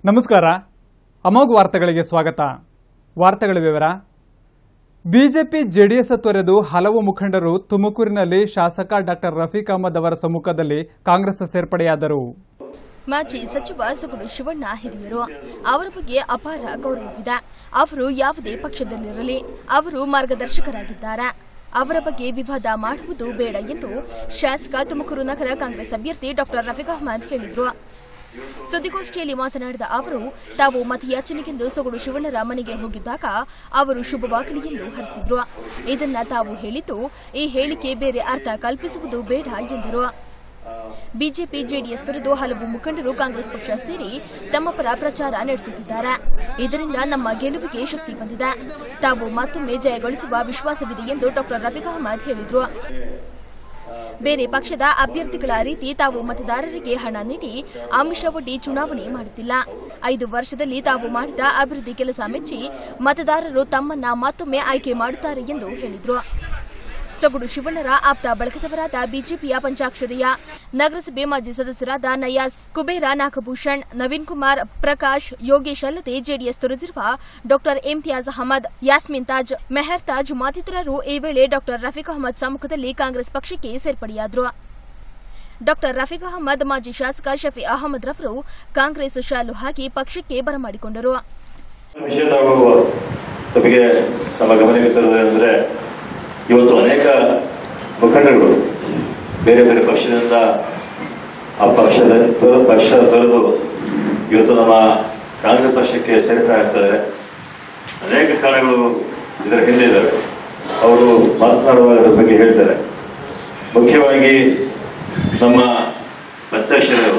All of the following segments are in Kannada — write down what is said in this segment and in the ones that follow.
ನಮಸ್ಕಾರ ಅಮೋಘ್ ವಾರ್ತೆಗಳಿಗೆ ಸ್ವಾಗತ ವಾರ್ತೆಗಳ ವಿವರ ಬಿಜೆಪಿ ಜೆಡಿಎಸ್ ತೊರೆದು ಹಲವು ಮುಖಂಡರು ತುಮಕೂರಿನಲ್ಲಿ ಶಾಸಕ ಡಾಕ್ಟರ್ ರಫೀಕ್ ಅಹಮದ್ ಅವರ ಸಮ್ಮುಖದಲ್ಲಿ ಕಾಂಗ್ರೆಸ್ ಸೇರ್ಪಡೆಯಾದರು ಮಾಜಿ ಸಚಿವ ಸುಗುಡು ಶಿವಣ್ಣ ಹಿರಿಯರು ಅವರ ಬಗ್ಗೆ ಅಪಾರ ಗೌರವವಿದೆ ಅವರು ಯಾವುದೇ ಪಕ್ಷದಲ್ಲಿರಲಿ ಅವರು ಮಾರ್ಗದರ್ಶಕರಾಗಿದ್ದಾರೆ ಅವರ ಬಗ್ಗೆ ವಿವಾದ ಮಾಡುವುದು ಬೇಡ ಎಂದು ಶಾಸಕ ತುಮಕೂರು ನಗರ ಕಾಂಗ್ರೆಸ್ ಅಭ್ಯರ್ಥಿ ಡಾಕ್ಟರ್ ರಫೀಕ್ ಅಹಮದ್ ಹೇಳಿದರು ಸುದ್ದಿಗೋಷ್ಠಿಯಲ್ಲಿ ಮಾತನಾಡಿದ ಅವರು ತಾವು ಮತಯಾಚನೆಗೆಂದು ಸೊಗಡು ಶಿವಣ್ಣರ ಮನೆಗೆ ಹೋಗಿದ್ದಾಗ ಅವರು ಶುಭವಾಗಲಿ ಎಂದು ಹರಿಸಿದ್ರು ಇದನ್ನ ತಾವು ಹೇಳಿದ್ದು ಈ ಹೇಳಿಕೆ ಬೇರೆ ಅರ್ಥ ಕಲ್ಪಿಸುವುದು ಬೇಡ ಎಂದರು ಬಿಜೆಪಿ ಜೆಡಿಎಸ್ ತೊರೆದು ಹಲವು ಮುಖಂಡರು ಕಾಂಗ್ರೆಸ್ ಪಕ್ಷ ಸೇರಿ ತಮ್ಮ ಪರ ಪ್ರಚಾರ ನಡೆಸುತ್ತಿದ್ದಾರೆ ಇದರಿಂದ ನಮ್ಮ ಗೆಲುವಿಗೆ ಶಕ್ತಿ ಬಂದಿದೆ ತಾವು ಮತ್ತೊಮ್ಮೆ ಜಯಗಳಿಸುವ ವಿಶ್ವಾಸವಿದೆ ಎಂದು ಡಾಕ್ಟರ್ ರಫೀಕ್ ಅಹಮದ್ ಹೇಳಿದರು ಬೇರೆ ಪಕ್ಷದ ಅಭ್ಯರ್ಥಿಗಳ ರೀತಿ ತಾವು ಮತದಾರರಿಗೆ ಹಣ ನೀಡಿ ಆಮಿಷವೊಡ್ಡಿ ಚುನಾವಣೆ ಮಾಡುತ್ತಿಲ್ಲ ಐದು ವರ್ಷದಲ್ಲಿ ತಾವು ಮಾಡಿದ ಅಭಿವೃದ್ಧಿ ಕೆಲಸ ಮೆಚ್ಚಿ ಮತದಾರರು ತಮ್ಮನ್ನ ಮತ್ತೊಮ್ಮೆ ಆಯ್ಕೆ ಮಾಡುತ್ತಾರೆ ಎಂದು ಹೇಳಿದರು ಸೊಗಡು ಶಿವಣ್ಣರ ಆಪ್ತ ಬಳಗದವರಾದ ಬಿಜೆಪಿಯ ಪಂಚಾಕ್ಷರಿಯ ನಗರಸಭೆ ಮಾಜಿ ಸದಸ್ಯರಾದ ನಯಾಸ್ ಕುಬೇರ ನಾಗಭೂಷಣ್ ನವೀನ್ ಕುಮಾರ್ ಪ್ರಕಾಶ್ ಯೋಗೇಶ್ ಅಲ್ಲದೆ ಜೆಡಿಎಸ್ ತೊರೆದಿರುವ ಡಾಕ್ಟರ್ ಇಮ್ತಿಯಾಜ್ ಅಹಮದ್ ಯಾಸ್ಮಿನ್ ತಾಜ್ ಮೆಹರ್ ತಾಜ್ ಮತ್ತಿತರರು ಈ ವೇಳೆ ಡಾಕ್ಟರ್ ರಫೀಕ್ ಅಹಮದ್ ಸಮ್ಮುಖದಲ್ಲಿ ಕಾಂಗ್ರೆಸ್ ಪಕ್ಷಕ್ಕೆ ಸೇರ್ಪಡೆಯಾದರು ಡಾಕ್ಟರ್ ರಫೀಕ್ ಅಹಮದ್ ಮಾಜಿ ಶಾಸಕ ಶಫಿ ಅಹಮದ್ ರವರು ಕಾಂಗ್ರೆಸ್ ಶಾಲು ಹಾಕಿ ಪಕ್ಷಕ್ಕೆ ಬರಮಾಡಿಕೊಂಡರು ವಿಷಯ ನಾವು ತಮಗೆ ನಮ್ಮ ಗಮನಕ್ಕೆ ತರುವುದೇನೆಂದ್ರೆ ಇವತ್ತು ಅನೇಕ ಮುಖಂಡರು ಬೇರೆ ಬೇರೆ ಪಕ್ಷದಿಂದ ಆ ಪಕ್ಷದ ತೊರೆ- ಪಕ್ಷ ತೊರೆದು ಇವತ್ತು ನಮ್ಮ ಕಾಂಗ್ರೆಸ್ ಪಕ್ಷಕ್ಕೆ ಸೇರ್ಪಡೆ ಆಗ್ತಾರೆ ಅನೇಕ ಕಾರಣಗಳು ಇದರ ಹಿಂದೆ ಇದ್ದಾವೆ ಅವರು ಮಾತನಾಡುವಾಗ ಅದರ ಬಗ್ಗೆ ಹೇಳ್ತಾರೆ ಮುಖ್ಯವಾಗಿ ನಮ್ಮ ಪಂಚಾಕ್ಷರವರು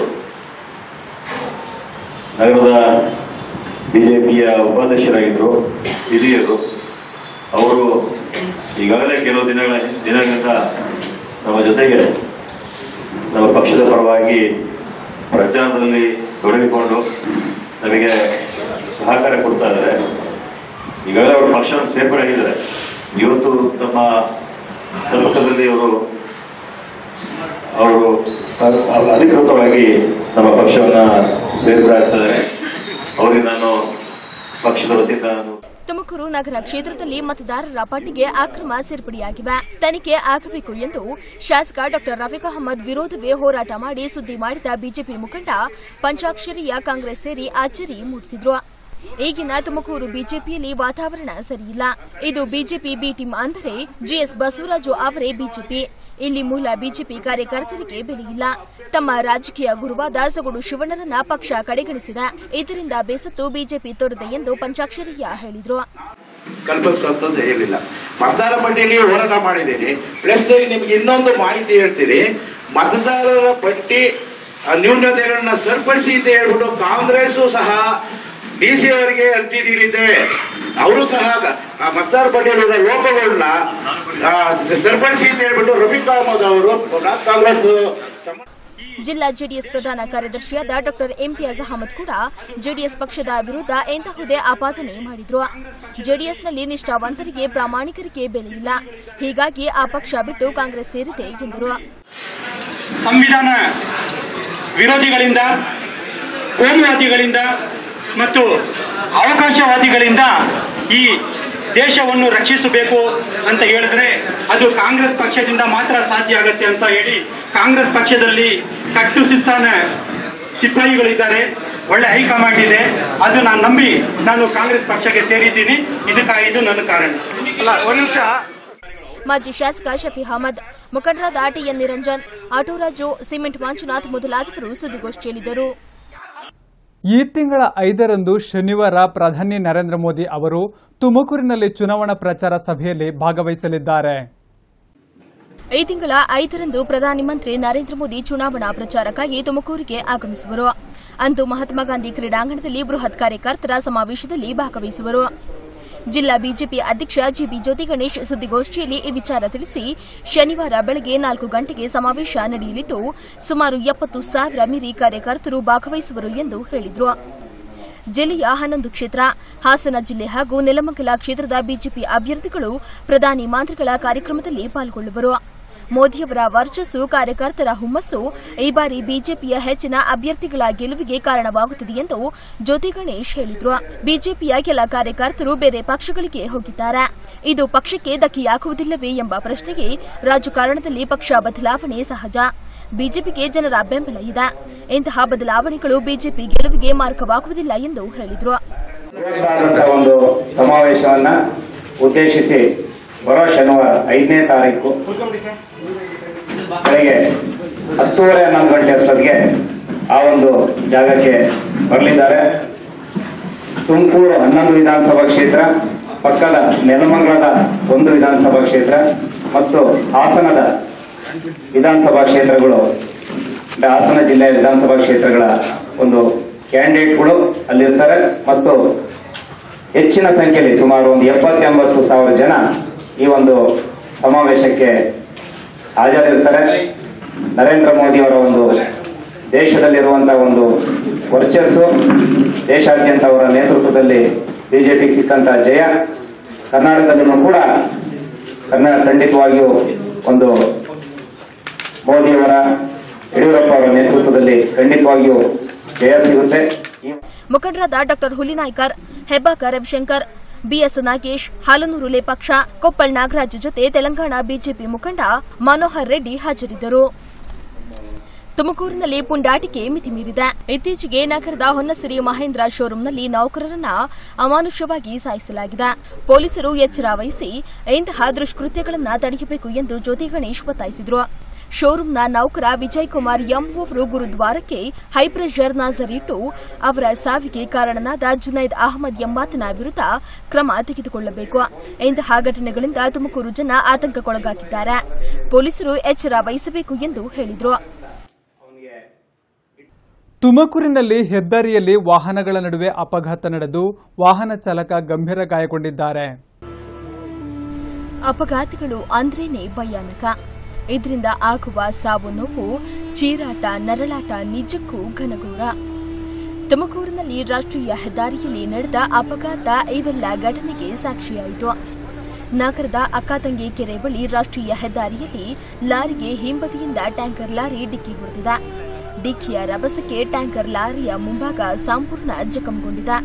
ನಗರದ ಬಿಜೆಪಿಯ ಉಪಾಧ್ಯಕ್ಷರಾಗಿದ್ದರು ಹಿರಿಯರು ಅವರು ಈಗಾಗಲೇ ಕೆಲವು ದಿನಗಳ ದಿನಗಳಿಂದ ನಮ್ಮ ಜೊತೆಗೆ ನಮ್ಮ ಪಕ್ಷದ ಪರವಾಗಿ ಪ್ರಚಾರದಲ್ಲಿ ತೊಡಗಿಕೊಂಡು ನಮಗೆ ಸಹಕಾರ ಕೊಡ್ತಾ ಇದ್ದಾರೆ ಈಗಾಗಲೇ ಅವರು ಪಕ್ಷ ಸೇರ್ಪಡೆ ಆಗಿದ್ದಾರೆ ಇವತ್ತು ತಮ್ಮ ಸಮ್ಮುಖದಲ್ಲಿ ಅವರು ಅವರು ಅ- ಅಧಿಕೃತವಾಗಿ ನಮ್ಮ ಪಕ್ಷವನ್ನ ಸೇರ್ಪಡೆ ಆಗ್ತಾರೆ ಅವರಿಗೆ ನಾನು ಪಕ್ಷದ ವತಿಯಿಂದ ನಾನು ತುಮಕೂರು ನಗರ ಕ್ಷೇತ್ರದಲ್ಲಿ ಮತದಾರರ ಪಟ್ಟಿಗೆ ಅಕ್ರಮ ಸೇರ್ಪಡೆಯಾಗಿವೆ ತನಿಖೆ ಆಗಬೇಕು ಎಂದು ಶಾಸಕ ಡಾಕ್ಟರ್ ರಫೀಕ್ ಅಹಮದ್ ವಿರೋಧವೇ ಹೋರಾಟ ಮಾಡಿ ಸುದ್ದಿ ಮಾಡಿದ ಬಿಜೆಪಿ ಮುಖಂಡ ಪಂಚಾಕ್ಷರಿಯ ಕಾಂಗ್ರೆಸ್ ಸೇರಿ ಅಚ್ಚರಿ ಮೂಡಿಸಿದ್ರು ಈಗಿನ ತುಮಕೂರು ಬಿಜೆಪಿಯಲ್ಲಿ ವಾತಾವರಣ ಸರಿಯಿಲ್ಲ ಇದು ಬಿಜೆಪಿ ಬಿ ಟೀಮ್ ಅಂದರೆ ಜಿಎಸ್ ಬಸವರಾಜು ಅವರೇ ಬಿಜೆಪಿ ಇಲ್ಲಿ ಮೂಲ ಬಿಜೆಪಿ ಕಾರ್ಯಕರ್ತರಿಗೆ ಬೆಲೆಯಿಲ್ಲ ತಮ್ಮ ರಾಜಕೀಯ ಗುರುವಾದ ಸೊಗಡು ಶಿವಣ್ಣರನ್ನ ಪಕ್ಷ ಕಡೆಗಣಿಸಿದೆ ಇದರಿಂದ ಬೇಸತ್ತು ಬಿಜೆಪಿ ತೋರಿದೆ ಎಂದು ಪಂಚಾಕ್ಷರಿಯ ಹೇಳಿದ್ರು ಕಲ್ಪಿಸುವಂಥದ್ದು ಏನಿಲ್ಲ ಮತದಾರ ಪಟ್ಟಿಯಲ್ಲಿ ಹೋರಾಟ ಮಾಡಿದ್ದೀನಿ ಪ್ಲಸ್ ನಿಮ್ಗೆ ಇನ್ನೊಂದು ಮಾಹಿತಿ ಹೇಳ್ತೀನಿ ಮತದಾರರ ಪಟ್ಟಿ ಆ, ನ್ಯೂನತೆಗಳನ್ನ ಸರಿಪಡಿಸಿ ಅಂತ ಹೇಳ್ಬಿಟ್ಟು ಕಾಂಗ್ರೆಸ್ ಸಹ ಡಿ ಸಿ ಅವರಿಗೆ ಅರ್ಜಿ ನೀಡಿದೆ ಅವರು ಸಹ ಆ ಮತದಾರ ಪಟ್ಟಿಯಲ್ಲಿರೋ ಲೋಪಗಳನ್ನ ಆ, ಸರಿಪಡಿಸಿ ಅಂತ ಹೇಳ್ಬಿಟ್ಟು ರಫೀಕ್ ಅಹಮದ್ ಅವರು ಕಾಂಗ್ರೆಸ್ ಸಮ- ಜಿಲ್ಲಾ ಜೆಡಿಎಸ್ ಪ್ರಧಾನ ಕಾರ್ಯದರ್ಶಿಯಾದ ಡಾಕ್ಟರ್ ಇಮ್ತಿಯಾಜ್ ಅಹಮದ್ ಕೂಡ ಜೆಡಿಎಸ್ ಪಕ್ಷದ ವಿರುದ್ಧ ಎಂತಹುದೇ ಆಪಾದನೆ ಮಾಡಿದ್ರು ಜೆಡಿಎಸ್ನಲ್ಲಿ ನಿಷ್ಠಾವಂತರಿಗೆ ಪ್ರಾಮಾಣಿಕರಿಗೆ ಬೆಲೆ ಇಲ್ಲ ಹೀಗಾಗಿ ಆ ಪಕ್ಷ ಬಿಟ್ಟು ಕಾಂಗ್ರೆಸ್ ಸೇರಿದೆ ಎಂದರು ಸಂವಿಧಾನ ವಿರೋಧಿಗಳಿಂದ ಕೋಮುವಾದಿಗಳಿಂದ ಮತ್ತು ಅವಕಾಶವಾದಿಗಳಿಂದ ಈ ದೇಶವನ್ನು ರಕ್ಷಿಸಬೇಕು ಅಂತ ಹೇಳಿದ್ರೆ ಅದು ಕಾಂಗ್ರೆಸ್ ಪಕ್ಷದಿಂದ ಮಾತ್ರ ಸಾಧ್ಯ ಆಗುತ್ತೆ ಅಂತ ಹೇಳಿ ಕಾಂಗ್ರೆಸ್ ಪಕ್ಷದಲ್ಲಿ ಕಟ್ಟು ಶಿಸ್ತಾನ ಸಿಪಾಯಿಗಳಿದ್ದಾರೆ ಒಳ್ಳೆ ಹೈಕಮಾಂಡ್ ಇದೆ ಅದು ನಾನು ನಂಬಿ ನಾನು ಕಾಂಗ್ರೆಸ್ ಪಕ್ಷಕ್ಕೆ ಸೇರಿದ್ದೀನಿ ಇದಕ್ಕೆ ಇದು ನನ್ನ ಕಾರಣ ಅಲ್ಲ ಒಂದು ನಿಮಿಷ ಮಾಜಿ ಶಾಸಕ ಶಫಿ ಅಹಮದ್ ಮುಖಂಡರಾದ ಟಿಎನ್ ನಿರಂಜನ್ ಆಟೋರಾಜು ಸಿಮೆಂಟ್ ಮಂಜುನಾಥ್ ಮೊದಲಾದವರು ಸುದ್ದಿಗೋಷ್ಠಿಯಲ್ಲಿದ್ದರು ಈ ತಿಂಗಳ ಐದರಂದು ಶನಿವಾರ ಪ್ರಧಾನಿ ನರೇಂದ್ರ ಮೋದಿ ಅವರು ತುಮಕೂರಿನಲ್ಲಿ ಚುನಾವಣಾ ಪ್ರಚಾರ ಸಭೆಯಲ್ಲಿ ಭಾಗವಹಿಸಲಿದ್ದಾರೆ ಈ ತಿಂಗಳ ಐದರಂದು ಪ್ರಧಾನಿ ಮಂತ್ರಿ ನರೇಂದ್ರ ಮೋದಿ ಚುನಾವಣಾ ಪ್ರಚಾರಕ್ಕಾಗಿ ತುಮಕೂರಿಗೆ ಆಗಮಿಸುವರು ಅಂದು ಮಹಾತ್ಮ ಗಾಂಧಿ ಕ್ರೀಡಾಂಗಣದಲ್ಲಿ ಬೃಹತ್ ಕಾರ್ಯಕರ್ತರ ಸಮಾವೇಶದಲ್ಲಿ ಭಾಗವಹಿಸುವರು ಜಿಲ್ಲಾ ಬಿಜೆಪಿ ಅಧ್ಯಕ್ಷ ಜಿಬಿ ಜ್ಯೋತಿ ಗಣೇಶ್ ಸುದ್ದಿಗೋಷ್ಠಿಯಲ್ಲಿ ಈ ವಿಚಾರ ತಿಳಿಸಿ ಶನಿವಾರ ಬೆಳಗ್ಗೆ ನಾಲ್ಕು ಗಂಟೆಗೆ ಸಮಾವೇಶ ನಡೆಯಲಿದ್ದು ಸುಮಾರು ಎಪ್ಪತ್ತು ಸಾವಿರ ಮೀರಿ ಕಾರ್ಯಕರ್ತರು ಭಾಗವಹಿಸುವರು ಎಂದು ಹೇಳಿದರು ಜಿಲ್ಲೆಯ ಹನ್ನೊಂದು ಕ್ಷೇತ್ರ ಹಾಸನ ಜಿಲ್ಲೆ ಹಾಗೂ ನೆಲಮಂಗಲ ಕ್ಷೇತ್ರದ ಬಿಜೆಪಿ ಅಭ್ಯರ್ಥಿಗಳು ಪ್ರಧಾನಿ ಮಂತ್ರಿಗಳ ಕಾರ್ಯಕ್ರಮದಲ್ಲಿ ಪಾಲ್ಗೊಳ್ಳುವರು ಮೋದಿಯವರ ವರ್ಚಸ್ಸು ಕಾರ್ಯಕರ್ತರ ಹುಮ್ಮಸ್ಸು ಈ ಬಾರಿ ಬಿಜೆಪಿಯ ಹೆಚ್ಚಿನ ಅಭ್ಯರ್ಥಿಗಳ ಗೆಲುವಿಗೆ ಕಾರಣವಾಗುತ್ತದೆ ಎಂದು ಜ್ಯೋತಿ ಗಣೇಶ್ ಹೇಳಿದ್ರು ಬಿಜೆಪಿಯ ಕೆಲ ಕಾರ್ಯಕರ್ತರು ಬೇರೆ ಪಕ್ಷಗಳಿಗೆ ಹೋಗಿದ್ದಾರೆ ಇದು ಪಕ್ಷಕ್ಕೆ ಧಕ್ಕೆಯಾಗುವುದಿಲ್ಲವೇ ಎಂಬ ಪ್ರಶ್ನೆಗೆ ರಾಜಕಾರಣದಲ್ಲಿ ಪಕ್ಷ ಬದಲಾವಣೆ ಸಹಜ ಬಿಜೆಪಿಗೆ ಜನರ ಬೆಂಬಲ ಇದೆ ಇಂತಹ ಬದಲಾವಣೆಗಳು ಬಿಜೆಪಿ ಗೆಲುವಿಗೆ ಮಾರ್ಗವಾಗುವುದಿಲ್ಲ ಎಂದು ಹೇಳಿದ್ರು ಇವತ್ತಾದಂತಹ ಒಂದು ಸಮಾವೇಶವನ್ನ ಉದ್ದೇಶಿಸಿ ಬರೋ ಶನಿವಾರ ಐದನೇ ತಾರೀಕು ಬೆಳಗ್ಗೆ ಹತ್ತೂವರೆ ಹನ್ನೊಂದು ಗಂಟೆ ಅಷ್ಟೊತ್ತಿಗೆ ಆ ಒಂದು ಜಾಗಕ್ಕೆ ಬರಲಿದ್ದಾರೆ ತುಮಕೂರು ಹನ್ನೊಂದು ವಿಧಾನಸಭಾ ಕ್ಷೇತ್ರ ಪಕ್ಕದ ನೆಲಮಂಗಲದ ಒಂದು ವಿಧಾನಸಭಾ ಕ್ಷೇತ್ರ ಮತ್ತು ಹಾಸನದ ವಿಧಾನಸಭಾ ಕ್ಷೇತ್ರಗಳು ಅಂದ್ರೆ ಹಾಸನ ಜಿಲ್ಲೆಯ ವಿಧಾನಸಭಾ ಕ್ಷೇತ್ರಗಳ ಒಂದು ಕ್ಯಾಂಡಿಡೇಟ್ಗಳು ಅಲ್ಲಿರ್ತಾರೆ ಮತ್ತು ಹೆಚ್ಚಿನ ಸಂಖ್ಯೆಯಲ್ಲಿ ಸುಮಾರು ಒಂದು ಎಪ್ಪತ್ತೆಂಬತ್ತು ಸಾವಿರ ಜನ ಈ ಒಂದು ಸಮಾವೇಶಕ್ಕೆ ಹಾಜರಿರ್ತಾರೆ ನರೇಂದ್ರ ಮೋದಿ ಅವರ ಒಂದು ದೇಶದಲ್ಲಿರುವಂತಹ ಒಂದು ವರ್ಚಸ್ಸು ದೇಶಾದ್ಯಂತ ಅವರ ನೇತೃತ್ವದಲ್ಲಿ ಬಿಜೆಪಿ ಸಿಕ್ಕಂತಹ ಜಯ ಕರ್ನಾಟಕದಲ್ಲೂ ಕೂಡ ಕನ್ನಡ ಖಂಡಿತವಾಗಿಯೂ ಒಂದು ಮೋದಿಯವರ ಯಡಿಯೂರಪ್ಪ ಅವರ ನೇತೃತ್ವದಲ್ಲಿ ಖಂಡಿತವಾಗಿಯೂ ಜಯ ಸಿಗುತ್ತೆ ಈ ಮುಖಂಡರಾದ ಡಾ ಹುಲಿನಾಯ್ಕರ್ ಹೆಬ್ಬಾಕ ರವಿಶಂಕರ್ ಬಿಎಸ್ ನಾಗೇಶ್ ಹಾಲನೂರು ಲೇಪಾಕ್ಷ ಕೊಪ್ಪಳ್ ನಾಗರಾಜ್ ಜೊತೆ ತೆಲಂಗಾಣ ಬಿಜೆಪಿ ಮುಖಂಡ ಮನೋಹರ್ ರೆಡ್ಡಿ ಹಾಜರಿದ್ದರು ತುಮಕೂರಿನಲ್ಲಿ ಪುಂಡಾಟಿಕೆ ಮಿತಿ ಮೀರಿದೆ ಇತ್ತೀಚೆಗೆ ನಗರದ ಹೊನ್ನಸಿರಿ ಮಹೇಂದ್ರ ಶೋರೂಂನಲ್ಲಿ ನೌಕರರನ್ನ ಅಮಾನುಷವಾಗಿ ಸಾಯಿಸಲಾಗಿದೆ ಪೊಲೀಸರು ಎಚ್ಚರ ವಹಿಸಿ ಇಂತಹ ದುಷ್ಕೃತ್ಯಗಳನ್ನು ತಡೆಯಬೇಕು ಎಂದು ಜ್ಯೋತಿ ಗಣೇಶ್ ಒತ್ತಾಯಿಸಿದರು ಶೋರೂಂನ ನೌಕರ ವಿಜಯ್ ಕುಮಾರ್ ಎಂ ಅವರು ಗುರುದ್ವಾರಕ್ಕೆ ಹೈಪ್ರೆಷರ್ ನಾಜರ್ ಇಟ್ಟು ಅವರ ಸಾವಿಗೆ ಕಾರಣನಾದ ಜುನೈದ್ ಅಹಮದ್ ಎಂಬಾತನ ವಿರುದ್ಧ ಕ್ರಮ ತೆಗೆದುಕೊಳ್ಳಬೇಕು ಇಂತಹ ಘಟನೆಗಳಿಂದ ತುಮಕೂರು ಜನ ಆತಂಕಕ್ಕೊಳಗಾಗಿದ್ದಾರೆ ಪೊಲೀಸರು ಎಚ್ಚರ ವಹಿಸಬೇಕು ಎಂದು ಹೇಳಿದರು ತುಮಕೂರಿನಲ್ಲಿ ಹೆದ್ದಾರಿಯಲ್ಲಿ ವಾಹನಗಳ ನಡುವೆ ಅಪಘಾತ ನಡೆದು ವಾಹನ ಚಾಲಕ ಗಂಭೀರ ಗಾಯಗೊಂಡಿದ್ದಾರೆ ಅಪಘಾತಗಳು ಅಂದ್ರೇನೆ ಭಯಾನಕ ಇದರಿಂದ ಆಗುವ ಸಾವು ನೋವು ಚೀರಾಟ ನರಳಾಟ ನಿಜಕ್ಕೂ ಘನಘೋರ ತುಮಕೂರಿನಲ್ಲಿ ರಾಷ್ಟ್ರೀಯ ಹೆದ್ದಾರಿಯಲ್ಲಿ ನಡೆದ ಅಪಘಾತ ಇವೆಲ್ಲ ಘಟನೆಗೆ ಸಾಕ್ಷಿಯಾಯಿತು ನಗರದ ಅಕ್ಕಾತಂಗಿ ಕೆರೆ ಬಳಿ ರಾಷ್ಟ್ರೀಯ ಹೆದ್ದಾರಿಯಲ್ಲಿ ಲಾರಿಗೆ ಹಿಂಬದಿಯಿಂದ ಟ್ಯಾಂಕರ್ ಲಾರಿ ಡಿಕ್ಕಿ ಹೊಡೆದಿದೆ ಡಿಕ್ಕಿಯ ರಭಸಕ್ಕೆ ಟ್ಯಾಂಕರ್ ಲಾರಿಯ ಮುಂಭಾಗ ಸಂಪೂರ್ಣ ಜಖಂಗೊಂಡಿದೆ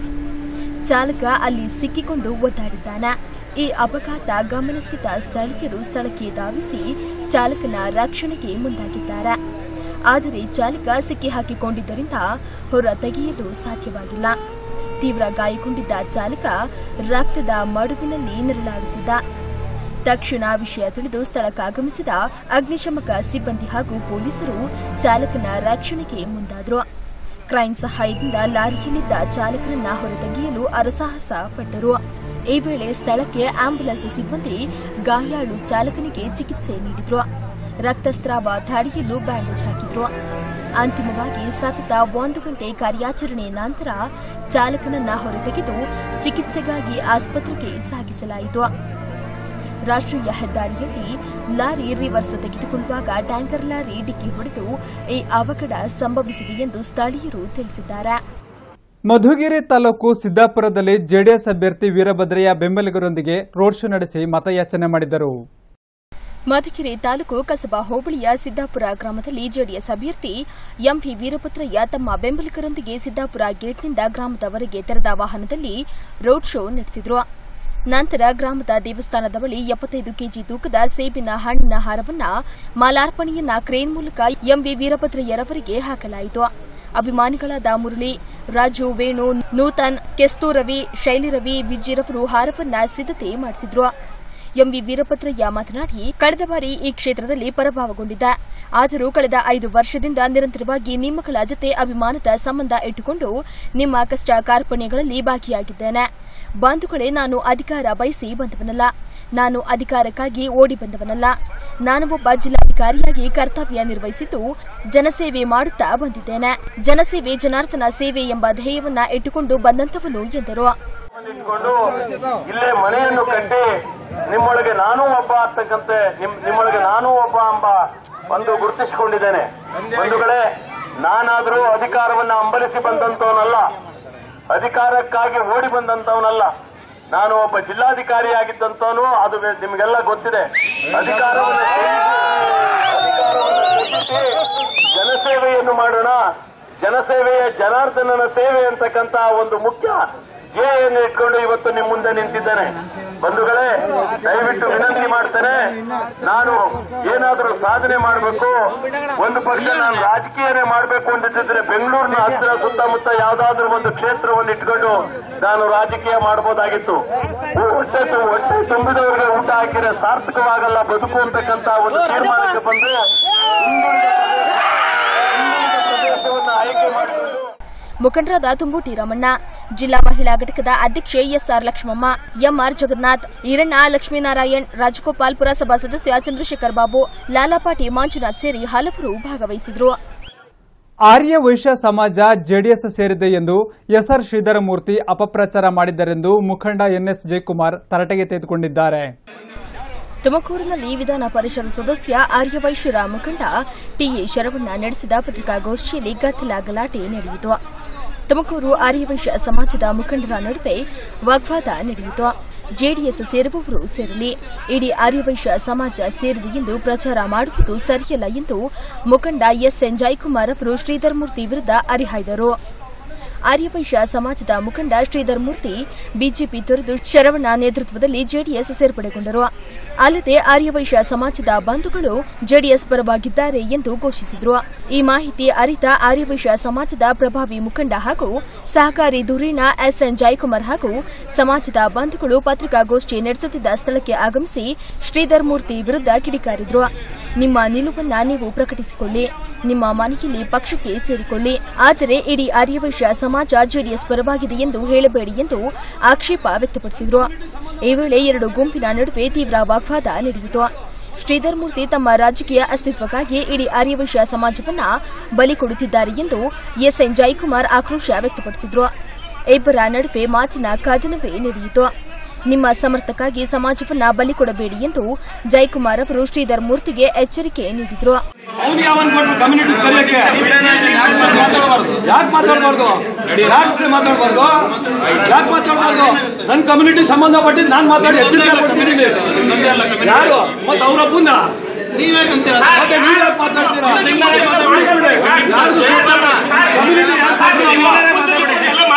ಚಾಲಕ ಅಲ್ಲಿ ಸಿಕ್ಕಿಕೊಂಡು ಒದ್ದಾಡಿದ್ದಾನೆ ಈ ಅಪಘಾತ ಗಮನಿಸಿದ ಸ್ಥಳೀಯರು ಸ್ಥಳಕ್ಕೆ ಧಾವಿಸಿ ಚಾಲಕನ ರಕ್ಷಣೆಗೆ ಮುಂದಾಗಿದ್ದಾರೆ ಆದರೆ ಚಾಲಕ ಸಿಕ್ಕಿ ಹಾಕಿಕೊಂಡಿದ್ದರಿಂದ ಹೊರ ತೆಗೆಯಲು ಸಾಧ್ಯವಾಗಿಲ್ಲ ತೀವ್ರ ಗಾಯಗೊಂಡಿದ್ದ ಚಾಲಕ ರಕ್ತದ ಮಡುವಿನಲ್ಲಿ ನೆರಳಾಡುತ್ತಿದ್ದ ತಕ್ಷಣ ವಿಷಯ ತಿಳಿದು ಸ್ಥಳಕ್ಕಾಗಮಿಸಿದ ಅಗ್ನಿಶಮಕ ಸಿಬ್ಬಂದಿ ಹಾಗೂ ಪೊಲೀಸರು ಚಾಲಕನ ರಕ್ಷಣೆಗೆ ಮುಂದಾದರು ಕ್ರೈನ್ ಸಹಾಯದಿಂದ ಲಾರಿಯಲ್ಲಿದ್ದ ಚಾಲಕನನ್ನ ಹೊರತೆಗೆಯಲು ಅರಸಾಹಸ ಪಟ್ಟರು ಈ ವೇಳೆ ಸ್ಥಳಕ್ಕೆ ಆಂಬ್ಯುಲೆನ್ಸ್ ಸಿಬ್ಬಂದಿ ಗಾಯಾಳು ಚಾಲಕನಿಗೆ ಚಿಕಿತ್ಸೆ ನೀಡಿದ್ರು ರಕ್ತಸ್ರಾವ ತಡೆಯಲು ಬ್ಯಾಂಡೇಜ್ ಹಾಕಿದ್ರು ಅಂತಿಮವಾಗಿ ಸತತ ಒಂದು ಗಂಟೆ ಕಾರ್ಯಾಚರಣೆ ನಂತರ ಚಾಲಕನನ್ನ ಹೊರತೆಗೆದು ಚಿಕಿತ್ಸೆಗಾಗಿ ಆಸ್ಪತ್ರೆಗೆ ಸಾಗಿಸಲಾಯಿತು ರಾಷ್ಟ್ರೀಯ ಹೆದ್ದಾರಿಯಲ್ಲಿ ಲಾರಿ ರಿವರ್ಸ್ ತೆಗೆದುಕೊಳ್ಳುವಾಗ ಟ್ಯಾಂಕರ್ ಲಾರಿ ಡಿಕ್ಕಿ ಹೊಡೆದು ಈ ಅವಘಡ ಸಂಭವಿಸಿದೆ ಎಂದು ಸ್ಥಳೀಯರು ತಿಳಿಸಿದ್ದಾರೆ ಮಧುಗಿರಿ ತಾಲೂಕು ಸಿದ್ದಾಪುರದಲ್ಲಿ ಜೆಡಿಎಸ್ ಅಭ್ಯರ್ಥಿ ವೀರಭದ್ರಯ್ಯ ಬೆಂಬಲಿಗರೊಂದಿಗೆ ರೋಡ್ ಶೋ ನಡೆಸಿ ಮತಯಾಚನೆ ಮಾಡಿದರು ಮಧುಗಿರಿ ತಾಲೂಕು ಕಸಬಾ ಹೋಬಳಿಯ ಸಿದ್ದಾಪುರ ಗ್ರಾಮದಲ್ಲಿ ಜೆಡಿಎಸ್ ಅಭ್ಯರ್ಥಿ ಎಂವಿ ವೀರಭದ್ರಯ್ಯ ತಮ್ಮ ಬೆಂಬಲಿಗರೊಂದಿಗೆ ಸಿದ್ದಾಪುರ ಗೇಟ್ನಿಂದ ಗ್ರಾಮದವರೆಗೆ ತೆರೆದ ವಾಹನದಲ್ಲಿ ರೋಡ್ ಶೋ ನಡೆಸಿದರು ನಂತರ ಗ್ರಾಮದ ದೇವಸ್ಥಾನದ ಬಳಿ ಎಪ್ಪತ್ತೈದು ಕೆಜಿ ತೂಕದ ಸೇಬಿನ ಹಣ್ಣಿನ ಹಾರವನ್ನ ಮಾಲಾರ್ಪಣೆಯನ್ನ ಕ್ರೇನ್ ಮೂಲಕ ಎಂವಿ ವೀರಭದ್ರಯ್ಯರವರಿಗೆ ಹಾಕಲಾಯಿತು ಅಭಿಮಾನಿಗಳಾದ ಮುರಳಿ ರಾಜು ವೇಣು ನೂತನ್ ಕೆಸ್ತೂರವಿ ಶೈಲಿರವಿ ವಿಜಯರವರು ಹಾರವನ್ನ ಸಿದ್ಧತೆ ಮಾಡಿಸಿದ್ರು ಎಂವಿ ವೀರಭದ್ರಯ್ಯ ಮಾತನಾಡಿ ಕಳೆದ ಬಾರಿ ಈ ಕ್ಷೇತ್ರದಲ್ಲಿ ಪರಾಭವಗೊಂಡಿದ್ದ ಆದರೂ ಕಳೆದ ಐದು ವರ್ಷದಿಂದ ನಿರಂತರವಾಗಿ ನಿಮ್ಮಗಳ ಜೊತೆ ಅಭಿಮಾನದ ಸಂಬಂಧ ಇಟ್ಟುಕೊಂಡು ನಿಮ್ಮ ಕಷ್ಟ ಕಾರ್ಪಣ್ಯಗಳಲ್ಲಿ ಭಾಗಿಯಾಗಿದ್ದೇನೆ ಬಂಧುಗಳೇ ನಾನು ಅಧಿಕಾರ ಬಯಸಿ ಬಂದವನಲ್ಲ ನಾನು ಅಧಿಕಾರಕ್ಕಾಗಿ ಓಡಿ ಬಂದವನಲ್ಲ ನಾನು ಒಬ್ಬ ಜಿಲ್ಲಾಧಿಕಾರಿಯಾಗಿ ಕರ್ತವ್ಯ ನಿರ್ವಹಿಸಿದ್ದು ಜನಸೇವೆ ಮಾಡುತ್ತಾ ಬಂದಿದ್ದೇನೆ ಜನಸೇವೆ ಜನಾರ್ದನ ಸೇವೆ ಎಂಬ ಧ್ಯೇಯವನ್ನ ಇಟ್ಟುಕೊಂಡು ಬಂದಂತವನು ಎಂದರು ಇಟ್ಕೊಂಡು ಇಲ್ಲೇ ಮನೆಯನ್ನು ಕಟ್ಟಿ ನಿಮ್ಮೊಳಗೆ ನಾನೂ ಒಬ್ಬ ಅಂತಕ್ಕಂತೆ ನಿಮ್ ನಿಮ್ಮೊಳಗೆ ನಾನೂ ಒಬ್ಬ ಎಂಬ ಒಂದು ಗುರುತಿಸಿಕೊಂಡಿದ್ದೇನೆ ಬಂಧುಗಳೇ ನಾನಾದರೂ ಅಧಿಕಾರವನ್ನ ಅಂಬಲಿಸಿ ಬಂದಂತವನಲ್ಲ ಅಧಿಕಾರಕ್ಕಾಗಿ ಓಡಿ ಬಂದಂತವನಲ್ಲ ನಾನು ಒಬ್ಬ ಜಿಲ್ಲಾಧಿಕಾರಿ ಆಗಿದ್ದಂತವನು ಅದು ನಿಮಗೆಲ್ಲ ಗೊತ್ತಿದೆ ಅಧಿಕಾರವನ್ನು ತ್ಯಜಿಸಿ- ಅಧಿಕಾರವನ್ನು ತ್ಯಜಿಸಿ ಜನಸೇವೆಯನ್ನು ಮಾಡೋಣ ಜನಸೇವೆಯ ಜನಾರ್ದನನ ಸೇವೆ ಅಂತಕ್ಕಂತ ಒಂದು ಮುಖ್ಯ ಧ್ಯೇಯನ್ನು ಇಟ್ಕೊಂಡು ಇವತ್ತು ನಿಮ್ಮ ಮುಂದೆ ನಿಂತಿದ್ದೇನೆ ಬಂಧುಗಳೇ ದಯವಿಟ್ಟು ವಿನಂತಿ ಮಾಡ್ತೇನೆ ನಾನು ಏನಾದರೂ ಸಾಧನೆ ಮಾಡಬೇಕು ಒಂದು ಪಕ್ಷ ನಾನು ರಾಜಕೀಯನೇ ಮಾಡಬೇಕು ಅಂತಿದ್ರೆ ಬೆಂಗಳೂರಿನ ಹತ್ತಿರ ಸುತ್ತಮುತ್ತ ಯಾವ್ದಾದ್ರೂ ಒಂದು ಕ್ಷೇತ್ರವನ್ನು ಇಟ್ಕೊಂಡು ನಾನು ರಾಜಕೀಯ ಮಾಡಬಹುದಾಗಿತ್ತು ಹೊಟ್ಟೆ ತು- ಹೊಟ್ಟೆ ತುಂಬಿದವರಿಗೆ ಊಟ ಹಾಕಿದ್ರೆ ಸಾರ್ಥಕವಾಗಲ್ಲ ಬದುಕು ಅಂತಕ್ಕಂತ ಒಂದು ತೀರ್ಮಾನಕ್ಕೆ ಬಂದು ಹಿಂದುಳಿದ ಪ್ರದೇಶವನ್ನು ಆಯ್ಕೆ ಮಾಡಿಕೊಂಡು ಮುಖಂಡರಾದ ತುಂಬೂಟಿ ರಾಮಣ್ಣ ಜಿಲ್ಲಾ ಮಹಿಳಾ ಘಟಕದ ಅಧ್ಯಕ್ಷೆ ಎಸ್ಆರ್ ಲಕ್ಷ್ಮಮ್ಮ ಎಂಆರ್ ಜಗನ್ನಾಥ್ ಈರಣ್ಣ ಲಕ್ಷ್ಮೀನಾರಾಯಣ್ ರಾಜಗೋಪಾಲ್ ಪುರಸಭಾ ಸದಸ್ಯ ಚಂದ್ರಶೇಖರ್ ಬಾಬು ಲಾಲಾಪಾಟಿ ಮಂಜುನಾಥ್ ಸೇರಿ ಹಲವರು ಭಾಗವಹಿಸಿದ್ರು ಆರ್ಯ ವೈಶ್ಯ ಸಮಾಜ ಜೆಡಿಎಸ್ ಸೇರಿದೆ ಎಂದು ಎಸ್ಆರ್ ಶ್ರೀಧರಮೂರ್ತಿ ಅಪಪ್ರಚಾರ ಮಾಡಿದ್ದರೆಂದು ಮುಖಂಡ ಎನ್ಎಸ್ ಜಯಕುಮಾರ್ ತರಟೆಗೆ ತೆಗೆದುಕೊಂಡಿದ್ದಾರೆ ತುಮಕೂರಿನಲ್ಲಿ ವಿಧಾನ ಪರಿಷತ್ ಸದಸ್ಯ ಆರ್ಯವೈಶ್ಯರ ಮುಖಂಡ ಟಿಎ ಶರವಣ್ಣ ನಡೆಸಿದ ಪತ್ರಿಕಾಗೋಷ್ಠಿಯಲ್ಲಿ ಗದ್ದಲ ಗಲಾಟೆ ನಡೆಯಿತು ತುಮಕೂರು ಆರ್ಯವೈಶ್ಯ ಸಮಾಜದ ಮುಖಂಡರ ನಡುವೆ ವಾಗ್ವಾದ ನಡೆಯಿತು ಜೆಡಿಎಸ್ ಸೇರುವವರು ಸೇರಲಿ ಇಡೀ ಆರ್ಯವೈಶ್ಯ ಸಮಾಜ ಸೇರಿದೆ ಎಂದು ಪ್ರಚಾರ ಮಾಡುವುದು ಸರಿಯಲ್ಲ ಎಂದು ಮುಖಂಡ ಎಸ್ಎನ್ ಜಯಕುಮಾರ್ ಅವರು ಶ್ರೀಧರ್ಮೂರ್ತಿ ವಿರುದ್ಧ ಹರಿಹಾಯ್ದರು ಆರ್ಯವೈಶ್ಯ ಸಮಾಜದ ಮುಖಂಡ ಶ್ರೀಧರ್ ಮೂರ್ತಿ ಬಿಜೆಪಿ ತೊರೆದು ಶರವಣ ನೇತೃತ್ವದಲ್ಲಿ ಜೆಡಿಎಸ್ ಸೇರ್ಪಡೆಗೊಂಡರು ಅಲ್ಲದೆ ಆರ್ಯವೈಶ್ಯ ಸಮಾಜದ ಬಂಧುಗಳು ಜೆಡಿಎಸ್ ಪರವಾಗಿದ್ದಾರೆ ಎಂದು ಘೋಷಿಸಿದರು ಈ ಮಾಹಿತಿ ಅರಿತ ಆರ್ಯವೈಶ್ಯ ಸಮಾಜದ ಪ್ರಭಾವಿ ಮುಖಂಡ ಹಾಗೂ ಸಹಕಾರಿ ಧುರೀಣ ಎಸ್ಎನ್ ಜಯಕುಮಾರ್ ಹಾಗೂ ಸಮಾಜದ ಬಂಧುಗಳು ಪತ್ರಿಕಾಗೋಷ್ಠಿ ನಡೆಸುತ್ತಿದ್ದ ಸ್ಥಳಕ್ಕೆ ಆಗಮಿಸಿ ಶ್ರೀಧರ್ ಮೂರ್ತಿ ವಿರುದ್ಧ ಕಿಡಿಕಾರಿದ್ರು ನಿಮ್ಮ ನಿಲುವನ್ನ ನೀವು ಪ್ರಕಟಿಸಿಕೊಳ್ಳಿ ನಿಮ್ಮ ಮನೆಯಲ್ಲಿ ಪಕ್ಷಕ್ಕೆ ಸೇರಿಕೊಳ್ಳಿ ಆದರೆ ಇಡೀ ಆರ್ಯವೈಶ್ಯ ಸಮಾಜ ಜೆಡಿಎಸ್ ಪರವಾಗಿದೆ ಎಂದು ಹೇಳಬೇಡಿ ಎಂದು ಆಕ್ಷೇಪ ವ್ಯಕ್ತಪಡಿಸಿದರು ಈ ವೇಳೆ ಎರಡು ಗುಂಪಿನ ನಡುವೆ ತೀವ್ರ ವಾಗ್ವಾದ ನಡೆಯಿತು ಶ್ರೀಧರ್ ಮೂರ್ತಿ ತಮ್ಮ ರಾಜಕೀಯ ಅಸ್ತಿತ್ವಕ್ಕಾಗಿ ಇಡೀ ಆರ್ಯವೈಶ್ಯ ಸಮಾಜವನ್ನ ಬಲಿ ಕೊಡುತ್ತಿದ್ದಾರೆ ಎಂದು ಎಸ್ಎನ್ ಜಯಕುಮಾರ್ ಆಕ್ರೋಶ ವ್ಯಕ್ತಪಡಿಸಿದರು ಇಬ್ಬರ ನಡುವೆ ಮಾತಿನ ಕದನವೇ ನಡೆಯಿತು ನಿಮ್ಮ ಸಮರ್ಥಕ್ಕಾಗಿ ಸಮಾಜವನ್ನ ಬಲಿ ಕೊಡಬೇಡಿ ಎಂದು ಜಯಕುಮಾರ್ ಅವರು ಶ್ರೀಧರ್ ಮೂರ್ತಿಗೆ ಎಚ್ಚರಿಕೆ ನೀಡಿದರು ಅವ್ನಿಗೆ ಯಾವನ್ ಕೊಟ್ರು ಕಮ್ಯುನಿಟಿ ಕಲಿಯಕ್ಕೆ ಯಾಕೆ ಮಾತಾಡಬಾರ್ದು ಯಾಕೆ ಮಾತಾಡಬಾರ್ದು ಯಾಕೆ ಮಾತಾಡಬಾರ್ದು ನನ್ನ ಕಮ್ಯುನಿಟಿ ಸಂಬಂಧಪಟ್ಟಿದ್ದು ನಾನು ಮಾತಾಡಿ ಎಚ್ಚರಿಕೆ ಕೊಡ್ತೀನಿ ಯಾರು ಮತ್ತೆ ಅವ್ರಪ್ಪನ ಮತ್ತೆ ನೀವ್ ಯಾಕೆ ಮಾತಾಡ್ತೀರಾ ಯಾರ್ದು ಸೋತಲ್ಲ? community ಯಾರ್ ಸೋತಲ್ಲ?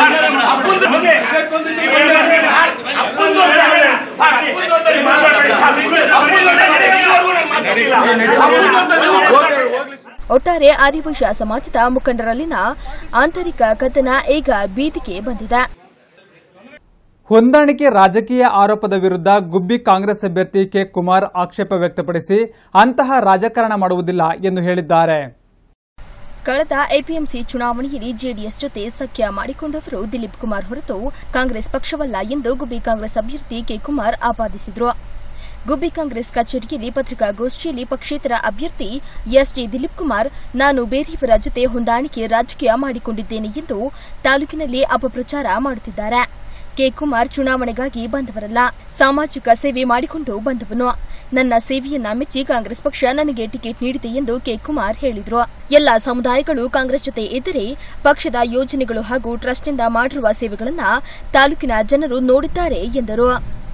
ಒಟ್ಟಾರೆ ಆದಿವೈಶ್ಯ ಸಮಾಜದ ಮುಖಂಡರಲ್ಲಿನ ಆಂತರಿಕ ಕದನ ಈಗ ಬೀದಿಗೆ ಬಂದಿದೆ ಹೊಂದಾಣಿಕೆ ರಾಜಕೀಯ ಆರೋಪದ ವಿರುದ್ಧ ಗುಬ್ಬಿ ಕಾಂಗ್ರೆಸ್ ಅಭ್ಯರ್ಥಿ ಕೆ ಕುಮಾರ್ ಆಕ್ಷೇಪ ವ್ಯಕ್ತಪಡಿಸಿ ಅಂತಹ ರಾಜಕಾರಣ ಮಾಡುವುದಿಲ್ಲ ಎಂದು ಹೇಳಿದ್ದಾರೆ ಕಳೆದ ಎಪಿಎಂಸಿ ಚುನಾವಣೆಯಲ್ಲಿ ಜೆಡಿಎಸ್ ಜೊತೆ ಸಖ್ಯ ಮಾಡಿಕೊಂಡವರು ದಿಲೀಪ್ ಕುಮಾರ್ ಹೊರತು ಕಾಂಗ್ರೆಸ್ ಪಕ್ಷವಲ್ಲ ಎಂದು ಗುಬ್ಬಿ ಕಾಂಗ್ರೆಸ್ ಅಭ್ಯರ್ಥಿ ಕೆ ಕುಮಾರ್ ಆಪಾದಿಸಿದರು ಗುಬ್ಬಿ ಕಾಂಗ್ರೆಸ್ ಕಚೇರಿಯಲ್ಲಿ ಪತ್ರಿಕಾಗೋಷ್ಠಿಯಲ್ಲಿ ಪಕ್ಷೇತರ ಅಭ್ಯರ್ಥಿ ಎಸ್ಡಿ ದಿಲೀಪ್ ಕುಮಾರ್ ನಾನು ಬೇರೆಯವರ ಜೊತೆ ಹೊಂದಾಣಿಕೆ ರಾಜಕೀಯ ಮಾಡಿಕೊಂಡಿದ್ದೇನೆ ಎಂದು ತಾಲೂಕಿನಲ್ಲಿ ಅಪಪ್ರಚಾರ ಮಾಡುತ್ತಿದ್ದಾರೆ ಕೆ ಕುಮಾರ್ ಚುನಾವಣೆಗಾಗಿ ಬಂದವರಲ್ಲ ಸಾಮಾಜಿಕ ಸೇವೆ ಮಾಡಿಕೊಂಡು ಬಂದವನು ನನ್ನ ಸೇವೆಯನ್ನ ಮೆಚ್ಚಿ ಕಾಂಗ್ರೆಸ್ ಪಕ್ಷ ನನಗೆ ಟಿಕೆಟ್ ನೀಡಿದೆ ಎಂದು ಕೆ ಕುಮಾರ್ ಹೇಳಿದರು ಎಲ್ಲ ಸಮುದಾಯಗಳು ಕಾಂಗ್ರೆಸ್ ಜೊತೆ ಇದ್ದರೆ ಪಕ್ಷದ ಯೋಜನೆಗಳು ಹಾಗೂ ಟ್ರಸ್ಟ್ನಿಂದ ಮಾಡಿರುವ ಸೇವೆಗಳನ್ನ ತಾಲೂಕಿನ ಜನರು ನೋಡಿದ್ದಾರೆ ಎಂದರು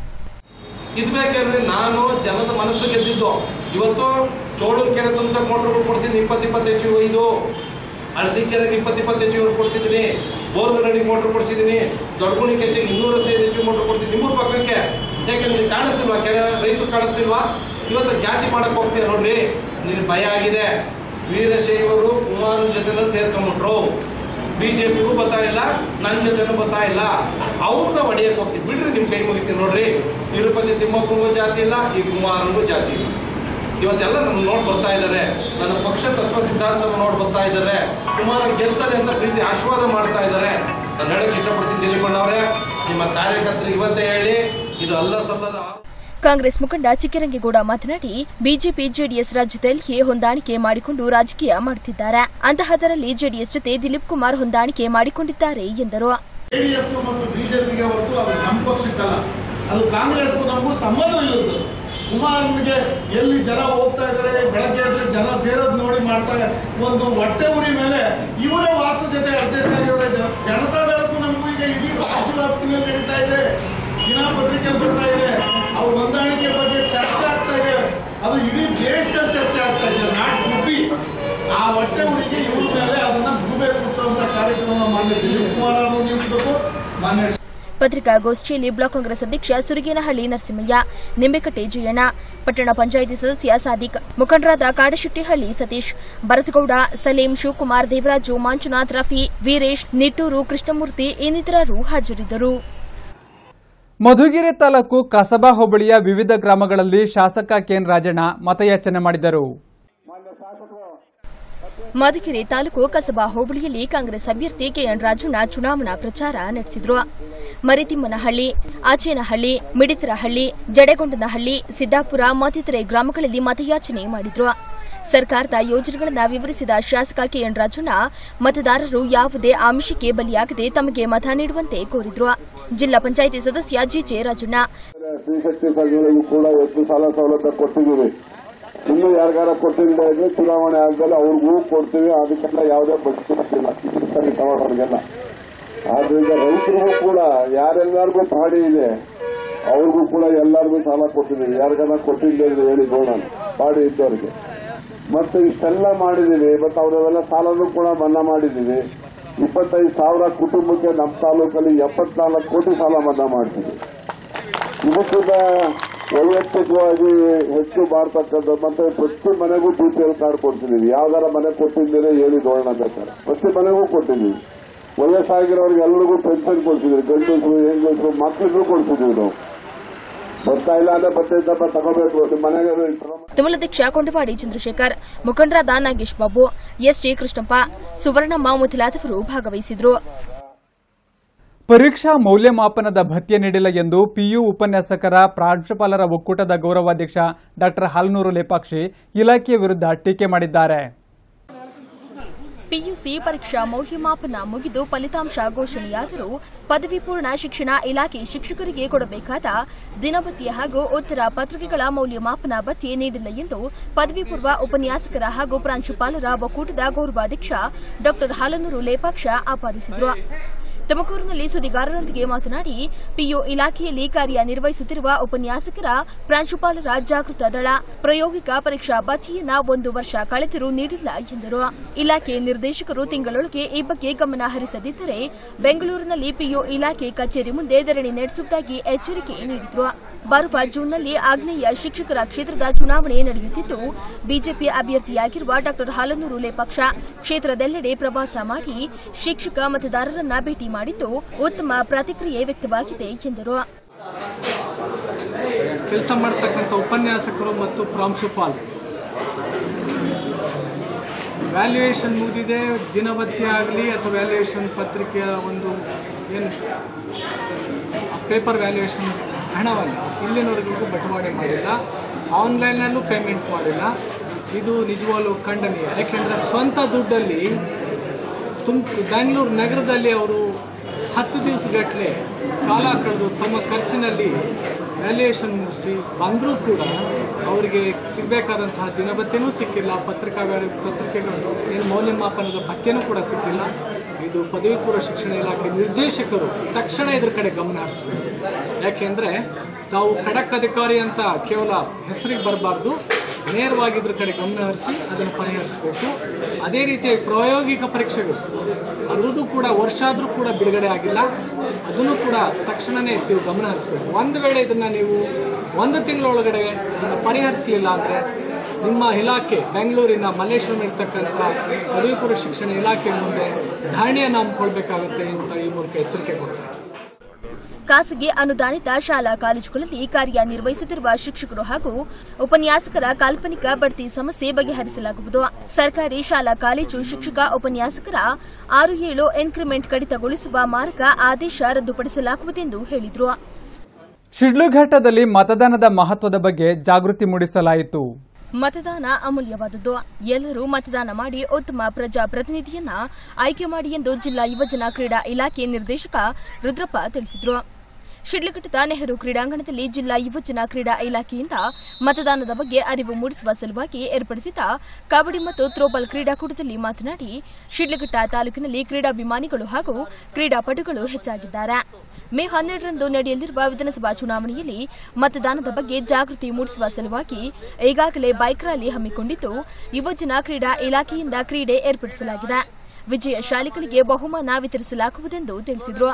ಇದ್ಬೇಕಾದ್ರೆ ನಾನು ಜನದ ಮನಸ್ಸು ಗೆದ್ದಿದ್ದು ಇವತ್ತು ಚೋಳೂರು ಕೆರೆ ತುಂಬಿಸಕ್ ಮೋಟ್ರ್ಗಳು ಕೊಡ್ಸಿದ್ದೀನಿ ಇಪ್ಪತ್ತು ಇಪ್ಪತ್ತು ಎಚ್ ಇದು ಅಳಸಿ ಕೆರೆಗೆ ಇಪ್ಪತ್ತು ಇಪ್ಪತ್ತು ಎಚ್ ಕೊಡ್ಸಿದ್ದೀನಿ ಬೋರ್ಗರಡಿಗೆ ಮೋಟ್ರ್ ಕೊಡ್ಸಿದ್ದೀನಿ ದೊಡ್ಡಗುಣಿ ಕೆಚ್ಚೆಗೆ ಇನ್ನೂರ ಹದಿನೈದು ಎಚ್ ಮೋಟ್ರ್ ಕೊಡ್ಸಿದ್ದೀನಿ ನಿಮ್ಮೂರ ಪಕ್ಕಕ್ಕೆ ಯಾಕಂದ್ರೆ ನಿಮ್ಗೆ ಕಾಣಿಸ್ತಿಲ್ವಾ ಕೆರೆ ರೈತರು ಕಾಣಿಸ್ತಿಲ್ವಾ ಇವತ್ತು ಜಾತಿ ಮಾಡಕ್ ಹೋಗ್ತೀಯ ನೋಡ್ರಿ ನಿನ್ ಭಯ ಆಗಿದೆ ವೀರಶೈವರು ಕುಮಾರನ ಜೊತೆ ಸೇರ್ಕೊಂಡ್ಬಿಟ್ರು ಬಿಜೆಪಿಗೂ ಬರ್ತಾ ಇಲ್ಲ ನನ್ನ ಜೊತೆನೂ ಬರ್ತಾ ಇಲ್ಲ ಅವ್ರನ್ನ ಹೊಡೆಯಕ್ಕೆ ಹೋಗ್ತೀವಿ ಬಿಡ್ರಿ ನಿಮ್ ಕೈ ಮುಗಿತೀವಿ ನೋಡ್ರಿ ತಿರುಪತಿ ತಿಮ್ಮಪ್ಪನಿಗೂ ಜಾತಿ ಇಲ್ಲ ಈ ಕುಮಾರನಿಗೂ ಜಾತಿ ಇಲ್ಲ ಇವತ್ತೆಲ್ಲ ನನ್ನ ನೋಡ್ ಬರ್ತಾ ಇದ್ದಾರೆ ನನ್ನ ಪಕ್ಷ ತತ್ವ ಸಿದ್ಧಾಂತವನ್ನು ನೋಡ್ ಬರ್ತಾ ಇದ್ದಾರೆ ಕುಮಾರ ಗೆಲ್ತಾರೆ ಅಂತ ಪ್ರೀತಿ ಆಶೀರ್ವಾದ ಮಾಡ್ತಾ ಇದ್ದಾರೆ ನಾನು ಹೇಳಕ್ ಇಷ್ಟಪಡ್ತೀನಿ ದಿಲೀಪಣ್ಣ ಅವರೇ ನಿಮ್ಮ ಕಾರ್ಯಕರ್ತರಿಗೆ ಇವತ್ತೇ ಹೇಳಿ ಇದು ಅಲ್ಲ ಸಲ್ಲದ ಆರೋಪ. ಕಾಂಗ್ರೆಸ್ ಮುಖಂಡ ಚಿಕ್ಕರಂಗೇಗೌಡ ಮಾತನಾಡಿ ಬಿಜೆಪಿ ಜೆಡಿಎಸ್ ರಾಜ್ಯದಲ್ಲಿಯೇ ಹೊಂದಾಣಿಕೆ ಮಾಡಿಕೊಂಡು ರಾಜಕೀಯ ಮಾಡುತ್ತಿದ್ದಾರೆ ಅಂತಹದರಲ್ಲಿ ಜೆಡಿಎಸ್ ಜೊತೆ ದಿಲೀಪ್ ಕುಮಾರ್ ಹೊಂದಾಣಿಕೆ ಮಾಡಿಕೊಂಡಿದ್ದಾರೆ ಎಂದರು ಜೆಡಿಎಸ್ ಮತ್ತು ಬಿಜೆಪಿಗೆ ಹೊರತು ಅದು ನಮ್ಮ ಪಕ್ಷಕ್ಕಲ್ಲ ಅದು ಕಾಂಗ್ರೆಸ್ಗೂ ನಮಗೂ ಸಂಬಂಧ ಇಲ್ಲದ್ದು ಕುಮಾರನಿಗೆ ಎಲ್ಲಿ ಜನ ಹೋಗ್ತಾ ಇದ್ದಾರೆ ಬೆಳಗ್ಗೆ ಎದ್ರೆ ಜನ ಸೇರೋದು ನೋಡಿ ಮಾಡ್ತಾರೆ ಒಂದು ಹೊಟ್ಟೆ ಉರಿ ಮೇಲೆ ಇವರೇ ವಾಸು ಜೊತೆ ಅಧ್ಯಕ್ಷ ಇವರೇ ಜನತಾ ದಳಕ್ಕೂ ನಮಗೂ ಈಗ ಇಡೀ ರಾಜ್ಯ ವ್ಯಾಪ್ತಿಯಲ್ಲಿ ನಡೀತಾ ಇದೆ ದಿನಪತ್ರಿಕೆ ಬರ್ತಾ ಇದೆ ಅವ್ರ ಹೊಂದಾಣಿಕೆ ಬಗ್ಗೆ ಚರ್ಚೆ ಆಗ್ತಾ ಇದೆ ಅದು ಇಡೀ ದೇಶದಲ್ಲಿ ಚರ್ಚೆ ಆಗ್ತಾ ಇದೆ ನಾಟ್ ಗುಬ್ಬಿ ಆ ಹೊಟ್ಟೆ ಉಳಿಗೆ ಇವ್ರ ಮೇಲೆ ಅದನ್ನ ಗುಬೆ ಕುಡಿಸುವಂತ ಕಾರ್ಯಕ್ರಮ ಮಾನ್ಯ ದಿಲೀಪ್ ಕುಮಾರ್ ಅವರು ನಿಲ್ಲಿಸಬೇಕು ಮಾನ್ಯ ಪತ್ರಿಕಾಗೋಷ್ಠಿಯಲ್ಲಿ ಬ್ಲಾಕ್ ಕಾಂಗ್ರೆಸ್ ಅಧ್ಯಕ್ಷ ಸುರಗೇನಹಳ್ಳಿ ನರಸಿಂಹಯ್ಯ ನಿಂಬೆಕಟ್ಟೆ ಜಯಣ್ಣ ಪಟ್ಟಣ ಪಂಚಾಯಿತಿ ಸದಸ್ಯ ಸಾದಿಕ್ ಮುಖಂಡರಾದ ಕಾಡಶೆಟ್ಟಿಹಳ್ಳಿ ಸತೀಶ್ ಭರತಗೌಡ ಸಲೀಂ ಶಿವಕುಮಾರ್ ದೇವರಾಜು ಮಂಜುನಾಥ್ ರಫಿ ವೀರೇಶ್ ನಿಟ್ಟೂರು ಕೃಷ್ಣಮೂರ್ತಿ ಇನ್ನಿತರರು ಹಾಜರಿದ್ದರು ಮಧುಗಿರಿ ತಾಲೂಕು ಕಸಬಾ ಹೋಬಳಿಯ ವಿವಿಧ ಗ್ರಾಮಗಳಲ್ಲಿ ಶಾಸಕ ಕೆಎನ್ ರಾಜಣ್ಣ ಮತಯಾಚನೆ ಮಾಡಿದರು ಮಧುಗಿರಿ ತಾಲೂಕು ಕಸಬಾ ಹೋಬಳಿಯಲ್ಲಿ ಕಾಂಗ್ರೆಸ್ ಅಭ್ಯರ್ಥಿ ಕೆಎನ್ ರಾಜಣ್ಣ ಚುನಾವಣಾ ಪ್ರಚಾರ ನಡೆಸಿದ್ರು ಮರಿತಿಮ್ಮನಹಳ್ಳಿ ಆಚೇನಹಳ್ಳಿ ಮಿಡಿತರಹಳ್ಳಿ ಜಡೆಗೊಂಡನಹಳ್ಳಿ ಸಿದ್ದಾಪುರ ಮತ್ತಿತರೆ ಗ್ರಾಮಗಳಲ್ಲಿ ಮತಯಾಚನೆ ಮಾಡಿದ್ರು ಸರ್ಕಾರದ ಯೋಜನೆಗಳನ್ನು ವಿವರಿಸಿದ ಶಾಸಕ ಕೆಎನ್ ರಾಜಣ್ಣ ಮತದಾರರು ಯಾವುದೇ ಆಮಿಷಕ್ಕೆ ಬಲಿಯಾಗದೆ ತಮಗೆ ಮತ ನೀಡುವಂತೆ ಕೋರಿದ್ರು ಜಿಲ್ಲಾ ಪಂಚಾಯಿತಿ ಸದಸ್ಯ ಜಿಜೆ ರಾಜಣ್ಣ ಸ್ತ್ರೀಶಕ್ತಿ ಸಂಘಗಳಿಗೂ ಕೂಡ ಹೆಚ್ಚು ಸಾಲ ಸೌಲಭ್ಯ ಕೊಟ್ಟಿದ್ದೀವಿ ಇನ್ನು ಯಾರಿಗಾರ ಕೊಟ್ಟಿಲ್ಲ ಇದ್ರೆ ಚುನಾವಣೆ ಆದ್ಮೇಲೆ ಅವ್ರಿಗೂ ಕೊಡ್ತೀವಿ ಅದಕ್ಕೆಲ್ಲ ಯಾವುದೇ ಬಡ್ತಿಲ್ಲ ತಗೊಳ್ಳೋರಿಗೆಲ್ಲ ಆದ್ರಿಂದ ರೈತರಿಗೂ ಕೂಡ ಯಾರೆಲ್ಲರಿಗೂ ಪಾಡಿ ಇದೆ ಅವ್ರಿಗೂ ಕೂಡ ಎಲ್ಲರಿಗೂ ಸಾಲ ಕೊಟ್ಟಿದ್ದೀವಿ ಯಾರಿಗಾರ ಕೊಟ್ಟಿಲ್ಲ ಇದ್ರೆ ಹೇಳಿ ನೋಡೋಣ ಪಾಡಿ ಇದ್ದವ್ರಿಗೆ ಮತ್ತೆ ಇಷ್ಟೆಲ್ಲ ಮಾಡಿದೀವಿ ಮತ್ತೆ ಅವರೆಲ್ಲ ಸಾಲನೂ ಕೂಡ ಮನ್ನಾ ಮಾಡಿದೀವಿ ಇಪ್ಪತ್ತೈದು ಸಾವಿರ ಕುಟುಂಬಕ್ಕೆ ನಮ್ಮ ತಾಲೂಕಲ್ಲಿ ಎಪ್ಪತ್ನಾಲ್ಕು ಕೋಟಿ ಸಾಲ ಮನ್ನಾ ಮಾಡ್ತೀವಿ ಇದಕ್ಕಿಂತ ವೈಯಕ್ತಿಕವಾಗಿ ಹೆಚ್ಚು ಮಾಡ್ತಕ್ಕಂಥ ಮತ್ತೆ ಪ್ರತಿ ಮನೆಗೂ ಬಿ ಪಿ ಎಲ್ ಕಾರ್ಡ್ ಕೊಡ್ತಿದ್ದೀವಿ ಯಾವ್ದಾರ ಮನೆ ಕೊಟ್ಟಿದ್ದೀರಿ ಹೇಳಿ ನೋಡೋಣ ಬೇಕಾದ್ರೆ ಪ್ರತಿ ಮನೆಗೂ ಕೊಟ್ಟಿದ್ದೀವಿ ವಯಸ್ಸಾಗಿರೋರಿಗೆ ಎಲ್ಲರಿಗೂ ಪೆನ್ಷನ್ ಕೊಡ್ತಿದ್ದೀವಿ ಗಂಡಸರು ಹೆಂಗಸರು ಮಕ್ಕಳಿಗೂ ಕೊಡ್ತಿದ್ದೀವಿ ನಾವು ಬರ್ತಾ ಇಲ್ಲ ಅಂದ್ರೆ ಬರ್ತೈತಪ್ಪ ತಗೋಬೇಕು ನಿಮ್ಮ ಮನೆಗೆ ತಮಿಳಾಧ್ಯಕ್ಷ ಕೊಂಡವಾಡಿ ಚಂದ್ರಶೇಖರ್ ಮುಖಂಡರಾದ ನಾಗೇಶ್ ಬಾಬು ಎಸ್ಟಿ ಕೃಷ್ಣಪ್ಪ ಸುವರ್ಣಮ್ಮ ಮೊದಲಾದವರು ಭಾಗವಹಿಸಿದ್ರು ಪರೀಕ್ಷಾ ಮೌಲ್ಯಮಾಪನದ ಭತ್ಯೆ ನೀಡಿಲ್ಲ ಎಂದು ಪಿಯು ಉಪನ್ಯಾಸಕರ ಪ್ರಾಂಶುಪಾಲರ ಒಕ್ಕೂಟದ ಗೌರವಾಧ್ಯಕ್ಷ ಡಾ ಹಾಲನೂರು ಲೇಪಾಕ್ಷಿ ಇಲಾಖೆಯ ವಿರುದ್ಧ ಟೀಕೆ ಮಾಡಿದ್ದಾರೆ ಪಿಯುಸಿ ಪರೀಕ್ಷಾ ಮೌಲ್ಯಮಾಪನ ಮುಗಿದು ಫಲಿತಾಂಶ ಘೋಷಣೆಯಾದರೂ ಪದವಿ ಪೂರ್ಣ ಶಿಕ್ಷಣ ಇಲಾಖೆ ಶಿಕ್ಷಕರಿಗೆ ಕೊಡಬೇಕಾದ ದಿನಭತ್ಯೆ ಹಾಗೂ ಉತ್ತರ ಪತ್ರಿಕೆಗಳ ಮೌಲ್ಯಮಾಪನ ಭತ್ಯೆ ನೀಡಿಲ್ಲ ಎಂದು ಪದವಿ ಪೂರ್ವ ಉಪನ್ಯಾಸಕರ ಹಾಗೂ ಪ್ರಾಂಶುಪಾಲರ ಒಕ್ಕೂಟದ ಗೌರವಾಧ್ಯಕ್ಷ ಡಾ ಹಾಲನೂರು ಲೇಪಾಕ್ಷ ಆಪಾದಿಸಿದರು ತುಮಕೂರಿನಲ್ಲಿ ಸುದ್ದಿಗಾರರೊಂದಿಗೆ ಮಾತನಾಡಿ ಪಿಯು ಇಲಾಖೆಯಲ್ಲಿ ಕಾರ್ಯನಿರ್ವಹಿಸುತ್ತಿರುವ ಉಪನ್ಯಾಸಕರ ಪ್ರಾಂಶುಪಾಲರ ಜಾಗೃತ ದಳ ಪ್ರಾಯೋಗಿಕ ಪರೀಕ್ಷಾ ಭತ್ಯೆಯನ್ನ ಒಂದು ವರ್ಷ ಕಳೆದರೂ ನೀಡಿಲ್ಲ ಎಂದರು ಇಲಾಖೆ ನಿರ್ದೇಶಕರು ತಿಂಗಳೊಳಗೆ ಈ ಬಗ್ಗೆ ಗಮನ ಹರಿಸದಿದ್ದರೆ ಬೆಂಗಳೂರಿನಲ್ಲಿ ಪಿಯು ಇಲಾಖೆ ಕಚೇರಿ ಮುಂದೆ ಧರಣಿ ನಡೆಸುವುದಾಗಿ ಎಚ್ಚರಿಕೆ ನೀಡಿದರು ಬರುವ ಜೂನ್ನಲ್ಲಿ ಆಗ್ನೇಯ ಶಿಕ್ಷಕರ ಕ್ಷೇತ್ರದ ಚುನಾವಣೆ ನಡೆಯುತ್ತಿದ್ದು ಬಿಜೆಪಿ ಅಭ್ಯರ್ಥಿಯಾಗಿರುವ ಡಾ ಹಾಲನೂರು ಲೇಪಕ್ಷ ಕ್ಷೇತ್ರದೆಲ್ಲೆಡೆ ಪ್ರವಾಸ ಮಾಡಿ ಶಿಕ್ಷಕ ಮತದಾರರನ್ನ ಭೇಟಿ ಮಾಡಿದ್ದು ಉತ್ತಮ ಪ್ರತಿಕ್ರಿಯೆ ವ್ಯಕ್ತವಾಗಿದೆ ಎಂದರು ಕೆಲಸ ಮಾಡ್ತಕ್ಕಂಥ ಉಪನ್ಯಾಸಕರು ಮತ್ತು ಪ್ರಾಂಶುಪಾಲರು ವ್ಯಾಲ್ಯೂಯೇಷನ್ ಮುಗಿದಿದೆ ದಿನಭತ್ಯೆ ಆಗಲಿ ಅಥವಾ ವ್ಯಾಲ್ಯೂಯೇಷನ್ ಪತ್ರಿಕೆಯ ಒಂದು ಏನು ಪೇಪರ್ ವ್ಯಾಲ್ಯೂಯೇಷನ್ ಹಣವನ್ನು ಇಲ್ಲಿನವರೆಗೂ ಬಟವಾಡೆ ಮಾಡಿಲ್ಲ ಆನ್ಲೈನಲ್ಲೂ ಪೇಮೆಂಟ್ ಮಾಡಿಲ್ಲ ಇದು ನಿಜವಾಗ್ಲೂ ಖಂಡನೀಯ ಯಾಕೆಂದರೆ ಸ್ವಂತ ದುಡ್ಡಲ್ಲಿ ತುಮ್ ಬ್ಯಾಂಗ್ಳೂರು ನಗರದಲ್ಲಿ ಅವರು ಹತ್ತು ದಿವಸಗಟ್ಟಲೆ ಕಾಲ ಕಳೆದು ತಮ್ಮ ಖರ್ಚಿನಲ್ಲಿ ವ್ಯಾಲ್ಯೂಯೇಷನ್ ಮುಗಿಸಿ ಬಂದರೂ ಕೂಡ ಅವರಿಗೆ ಸಿಗಬೇಕಾದಂತಹ ದಿನಭತ್ಯೆನೂ ಸಿಕ್ಕಿಲ್ಲ ಪತ್ರಿಕಾ ವ್ಯಾಲ್ಯೂ ಪತ್ರಿಕೆಗಳು ಏನು ಮೌಲ್ಯಮಾಪನದ ಭತ್ಯೆನೂ ಕೂಡ ಸಿಕ್ಕಿಲ್ಲ ಇದು ಪದವಿ ಪೂರ್ವ ಶಿಕ್ಷಣ ಇಲಾಖೆ ನಿರ್ದೇಶಕರು ತಕ್ಷಣ ಇದ್ರ ಕಡೆ ಗಮನ ಹರಿಸಬೇಕು ಯಾಕೆಂದ್ರೆ ತಾವು ಖಡಕ್ ಅಧಿಕಾರಿ ಅಂತ ಕೇವಲ ಹೆಸರಿಗೆ ಬರಬಾರ್ದು ನೇರವಾಗಿ ಇದ್ರ ಕಡೆ ಗಮನ ಹರಿಸಿ ಅದನ್ನು ಪರಿಹರಿಸಬೇಕು ಅದೇ ರೀತಿಯಾಗಿ ಪ್ರಾಯೋಗಿಕ ಪರೀಕ್ಷೆಗಳು ಅದರದ್ದು ಕೂಡ ವರ್ಷ ಆದರೂ ಕೂಡ ಬಿಡುಗಡೆ ಆಗಿಲ್ಲ ಅದನ್ನು ಕೂಡ ತಕ್ಷಣನೇ ನೀವು ಗಮನ ಹರಿಸಬೇಕು ಒಂದು ವೇಳೆ ಇದನ್ನ ನೀವು ಒಂದು ತಿಂಗಳೊಳಗಡೆ ಇದನ್ನ ಪರಿಹರಿಸಲಿಲ್ಲ ಅಂದ್ರೆ ನಿಮ್ಮ ಇಲಾಖೆ ಬೆಂಗಳೂರಿನ ಮಲ್ಲೇಶ್ವರಂ ಇರ್ತಕ್ಕಂಥ ಪದವಿ ಪೂರ್ವ ಶಿಕ್ಷಣ ಇಲಾಖೆ ಮುಂದೆ ಧರಣಿಯನ್ನು ಹಮ್ಮಿಕೊಳ್ಬೇಕಾಗುತ್ತೆ ಅಂತ ಈ ಮೂಲಕ ಎಚ್ಚರಿಕೆ ಕೊಡ್ತಾರೆ ಖಾಸಗಿ ಅನುದಾನಿತ ಶಾಲಾ ಕಾಲೇಜುಗಳಲ್ಲಿ ಕಾರ್ಯನಿರ್ವಹಿಸುತ್ತಿರುವ ಶಿಕ್ಷಕರು ಹಾಗೂ ಉಪನ್ಯಾಸಕರ ಕಾಲ್ಪನಿಕ ಬಡ್ತಿ ಸಮಸ್ಯೆ ಬಗೆಹರಿಸಲಾಗುವುದು ಸರ್ಕಾರಿ ಶಾಲಾ ಕಾಲೇಜು ಶಿಕ್ಷಕ ಉಪನ್ಯಾಸಕರ ಆರು ಏಳು ಇನ್ಕ್ರಿಮೆಂಟ್ ಕಡಿತಗೊಳಿಸುವ ಮಾರಕ ಆದೇಶ ರದ್ದುಪಡಿಸಲಾಗುವುದೆಂದು ಹೇಳಿದರು ಶಿಡ್ಲಘಟ್ಟದಲ್ಲಿ ಮತದಾನದ ಮಹತ್ವದ ಬಗ್ಗೆ ಜಾಗೃತಿ ಮೂಡಿಸಲಾಯಿತು ಮತದಾನ ಅಮೂಲ್ಯವಾದದ್ದು ಎಲ್ಲರೂ ಮತದಾನ ಮಾಡಿ ಉತ್ತಮ ಪ್ರಜಾಪ್ರತಿನಿಧಿಯನ್ನ ಆಯ್ಕೆ ಮಾಡಿ ಎಂದು ಜಿಲ್ಲಾ ಯುವಜನ ಕ್ರೀಡಾ ಇಲಾಖೆ ನಿರ್ದೇಶಕ ರುದ್ರಪ್ಪ ತಿಳಿಸಿದರು ಶಿಡ್ಲಘಟ್ಟದ ನೆಹರು ಕ್ರೀಡಾಂಗಣದಲ್ಲಿ ಜಿಲ್ಲಾ ಯುವಜನ ಕ್ರೀಡಾ ಇಲಾಖೆಯಿಂದ ಮತದಾನದ ಬಗ್ಗೆ ಅರಿವು ಮೂಡಿಸುವ ಸಲುವಾಗಿ ಏರ್ಪಡಿಸಿದ್ದ ಕಬಡ್ಡಿ ಮತ್ತು ಥ್ರೋಬಾಲ್ ಕ್ರೀಡಾಕೂಟದಲ್ಲಿ ಮಾತನಾಡಿ ಶಿಡ್ಲಘಟ್ಟ ತಾಲೂಕಿನಲ್ಲಿ ಕ್ರೀಡಾಭಿಮಾನಿಗಳು ಹಾಗೂ ಕ್ರೀಡಾಪಟುಗಳು ಹೆಚ್ಚಾಗಿದ್ದಾರೆ ಮೇ ಹನ್ನೆರಡರಂದು ನಡೆಯಲಿರುವ ವಿಧಾನಸಭಾ ಚುನಾವಣೆಯಲ್ಲಿ ಮತದಾನದ ಬಗ್ಗೆ ಜಾಗೃತಿ ಮೂಡಿಸುವ ಸಲುವಾಗಿ ಈಗಾಗಲೇ ಬೈಕ್ ರ್ಯಾಲಿ ಹಮ್ಮಿಕೊಂಡಿದ್ದು ಯುವಜನ ಕ್ರೀಡಾ ಇಲಾಖೆಯಿಂದ ಕ್ರೀಡೆ ಏರ್ಪಡಿಸಲಾಗಿದೆ ವಿಜಯಶಾಲಿಗಳಿಗೆ ಬಹುಮಾನ ವಿತರಿಸಲಾಗುವುದೆಂದು ತಿಳಿಸಿದರು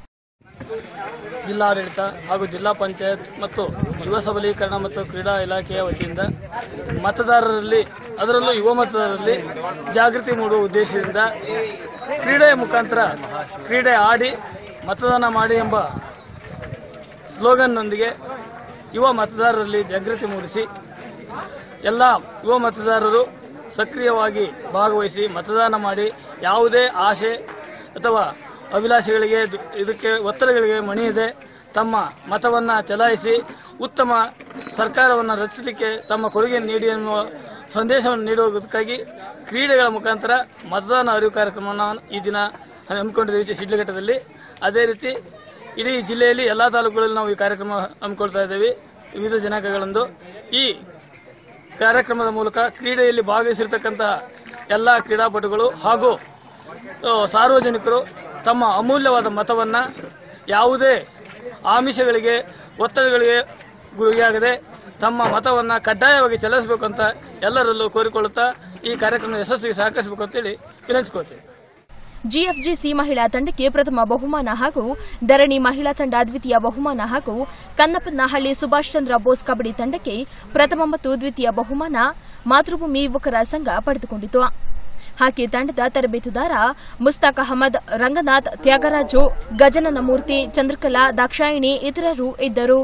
ಜಿಲ್ಲಾಡಳಿತ ಹಾಗೂ ಜಿಲ್ಲಾ ಪಂಚಾಯತ್ ಮತ್ತು ಯುವ ಸಬಲೀಕರಣ ಮತ್ತು ಕ್ರೀಡಾ ಇಲಾಖೆಯ ವತಿಯಿಂದ ಮತದಾರರಲ್ಲಿ ಅದರಲ್ಲೂ ಯುವ ಮತದಾರರಲ್ಲಿ ಜಾಗೃತಿ ಮೂಡುವ ಉದ್ದೇಶದಿಂದ ಕ್ರೀಡೆಯ ಮುಖಾಂತರ ಕ್ರೀಡೆ ಆಡಿ ಮತದಾನ ಮಾಡಿ ಎಂಬ ಸ್ಲೋಗನ್ನೊಂದಿಗೆ ಯುವ ಮತದಾರರಲ್ಲಿ ಜಾಗೃತಿ ಮೂಡಿಸಿ ಎಲ್ಲ ಯುವ ಮತದಾರರು ಸಕ್ರಿಯವಾಗಿ ಭಾಗವಹಿಸಿ ಮತದಾನ ಮಾಡಿ ಯಾವುದೇ ಆಶೆ ಅಥವಾ ಅಭಿಲಾಷೆಗಳಿಗೆ ದು- ಇದಕ್ಕೆ ಒತ್ತಡಗಳಿಗೆ ಮಣಿಯದೆ ತಮ್ಮ ಮತವನ್ನು ಚಲಾಯಿಸಿ ಉತ್ತಮ ಸರ್ಕಾರವನ್ನು ರಚಿಸಲಿಕ್ಕೆ ತಮ್ಮ ಕೊಡುಗೆ ನೀಡಿ ಎನ್ನುವ ಸಂದೇಶವನ್ನು ನೀಡುವುದಕ್ಕಾಗಿ ಕ್ರೀಡೆಗಳ ಮುಖಾಂತರ ಮತದಾನ ಅರಿವು ಕಾರ್ಯಕ್ರಮವನ್ನು ಈ ದಿನ ಹಮ್ಮಿಕೊಂಡಿದ್ದೇವೆ ಶಿಡ್ಲಘಟ್ಟದಲ್ಲಿ ಅದೇ ರೀತಿ ಇಡೀ ಜಿಲ್ಲೆಯಲ್ಲಿ ಎಲ್ಲಾ ತಾಲೂಕುಗಳಲ್ಲಿ ನಾವು ಈ ಕಾರ್ಯಕ್ರಮ ಹಮ್ಮಿಕೊಳ್ತಾ ಇದ್ದೇವೆ ವಿವಿಧ ದಿನಾಂಕಗಳಂದು ಈ ಕಾರ್ಯಕ್ರಮದ ಮೂಲಕ ಕ್ರೀಡೆಯಲ್ಲಿ ಭಾಗವಹಿಸಿರ್ತಕ್ಕಂತಹ ಎಲ್ಲ ಕ್ರೀಡಾಪಟುಗಳು ಹಾಗೂ ಆ, ಸಾರ್ವಜನಿಕರು ತಮ್ಮ ಅಮೂಲ್ಯವಾದ ಮತವನ್ನ ಯಾವುದೇ ಆಮಿಷಗಳಿಗೆ ಒತ್ತಡಗಳಿಗೆ ಗುರಿಯಾಗದೆ ತಮ್ಮ ಮತವನ್ನ ಕಡ್ಡಾಯವಾಗಿ ಚಲಾಯಿಸಬೇಕು ಅಂತ ಎಲ್ಲರಲ್ಲೂ ಕೋರಿಕೊಳ್ಳುತ್ತಾ ಈ ಕಾರ್ಯಕ್ರಮ ಯಶಸ್ವಿಗೆ ಸಹಕರಿಸಬೇಕು ಅಂತೇಳಿ ವಿನಂತಿಸಿಕೊಳ್ತೇವೆ ಜಿಎಫ್ಜಿಸಿ ಮಹಿಳಾ ತಂಡಕ್ಕೆ ಪ್ರಥಮ ಬಹುಮಾನ ಹಾಗೂ ಧರಣಿ ಮಹಿಳಾ ತಂಡ ದ್ವಿತೀಯ ಬಹುಮಾನ ಹಾಗೂ ಕನ್ನಪ್ಪನಹಳ್ಳಿ ಸುಭಾಷ್ ಚಂದ್ರ ಬೋಸ್ ಕಬಡ್ಡಿ ತಂಡಕ್ಕೆ ಪ್ರಥಮ ಮತ್ತು ದ್ವಿತೀಯ ಬಹುಮಾನ ಮಾತೃಭೂಮಿ ಯುವಕರ ಸಂಘ ಪಡೆದುಕೊಂಡಿತು ಹಾಕಿ ತಂಡದ ತರಬೇತುದಾರ ಮುಸ್ತಾಕ್ ಅಹಮದ್ ರಂಗನಾಥ್ ತ್ಯಾಗರಾಜು ಗಜನನ ಮೂರ್ತಿ ಚಂದ್ರಕಲಾ ದಾಕ್ಷಾಯಿಣಿ ಇತರರು ಇದ್ದರು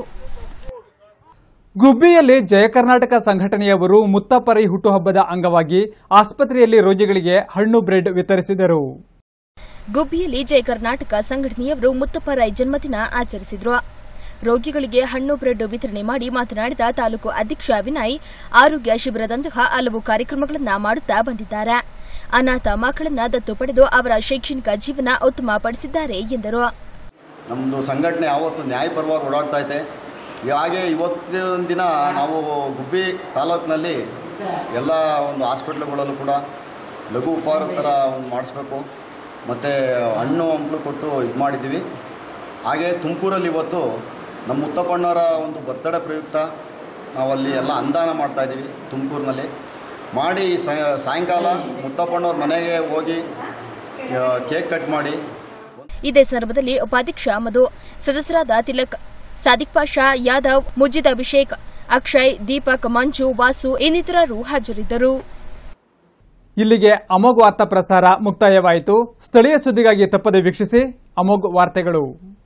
ಗುಬ್ಬಿಯಲ್ಲಿ ಜಯ ಕರ್ನಾಟಕ ಸಂಘಟನೆಯವರು ಮುತ್ತಪ್ಪರೈ ಹುಟ್ಟುಹಬ್ಬದ ಅಂಗವಾಗಿ ಆಸ್ಪತ್ರೆಯಲ್ಲಿ ರೋಗಿಗಳಿಗೆ ಹಣ್ಣು ಬ್ರೆಡ್ ವಿತರಿಸಿದರು ಗುಬ್ಬಿಯಲ್ಲಿ ಜಯ ಕರ್ನಾಟಕ ಸಂಘಟನೆಯವರು ಮುತ್ತಪ್ಪರಾಯ್ ಜನ್ಮದಿನ ಆಚರಿಸಿದ್ರು ರೋಗಿಗಳಿಗೆ ಹಣ್ಣು ಬ್ರೆಡ್ ವಿತರಣೆ ಮಾಡಿ ಮಾತನಾಡಿದ ತಾಲೂಕು ಅಧ್ಯಕ್ಷ ವಿನಯ್ ಆರೋಗ್ಯ ಶಿಬಿರದಂತಹ ಹಲವು ಕಾರ್ಯಕ್ರಮಗಳನ್ನು ಮಾಡುತ್ತಾ ಬಂದಿದ್ದಾರೆ ಅನಾಥ ಮಕ್ಕಳನ್ನ ದತ್ತು ಪಡೆದು ಅವರ ಶೈಕ್ಷಣಿಕ ಜೀವನ ಉತ್ತಮಪಡಿಸಿದ್ದಾರೆ ಎಂದರು ನಮ್ಮದು ಸಂಘಟನೆ ಯಾವತ್ತು ನ್ಯಾಯಪರವಾಗಿ ಓಡಾಡ್ತಾ ಇದೆ ಹಾಗೆ ಇವತ್ತಿನ ದಿನ ನಾವು ಗುಬ್ಬಿ ತಾಲೂಕಿನಲ್ಲಿ ಎಲ್ಲ ಒಂದು ಹಾಸ್ಪಿಟ್ಲ್ಗಳಲ್ಲೂ ಕೂಡ ಲಘು ಉಪಹಾರ ಥರ ಒಂದು ಮಾಡಿಸ್ಬೇಕು ಮತ್ತು ಹಣ್ಣು ಹಂಪಲು ಕೊಟ್ಟು ಇದು ಮಾಡಿದ್ದೀವಿ ಹಾಗೆ ತುಮಕೂರಲ್ಲಿ ಇವತ್ತು ನಮ್ಮ ಮುತ್ತಪ್ಪಣ್ಣವರ ಒಂದು ಬರ್ತಡೇ ಪ್ರಯುಕ್ತ ನಾವಲ್ಲಿ ಎಲ್ಲ ಅನುದಾನ ಮಾಡ್ತಾ ಇದ್ದೀವಿ ತುಮಕೂರಿನಲ್ಲಿ ಮಾಡಿ ಸಾಯ- ಸಾಯಂಕಾಲ ಮುತ್ತಪ್ಪಣ್ಣವ್ರ ಮನೆಗೆ ಹೋಗಿ ಆ, ಕೇಕ್ ಕಟ್ ಮಾಡಿ ಇದೇ ಸಂದರ್ಭದಲ್ಲಿ ಉಪಾಧ್ಯಕ್ಷ ಮಧು ಸದಸ್ಯರಾದ ತಿಲಕ್ ಸಾದಿಕ್ ಪಾಷಾ ಯಾದವ್ ಮುಜಿದ್ ಅಭಿಷೇಕ್ ಅಕ್ಷಯ್ ದೀಪಕ್ ಮಂಜು ವಾಸು ಇನ್ನಿತರರು ಹಾಜರಿದ್ದರು ಇಲ್ಲಿಗೆ ಅಮೋಘ್ ವಾರ್ತಾ ಪ್ರಸಾರ ಮುಕ್ತಾಯವಾಯಿತು ಸ್ಥಳೀಯ ಸುದ್ದಿಗಾಗಿ ತಪ್ಪದೆ ವೀಕ್ಷಿಸಿ ಅಮೋಘ್ ವಾರ್ತೆಗಳು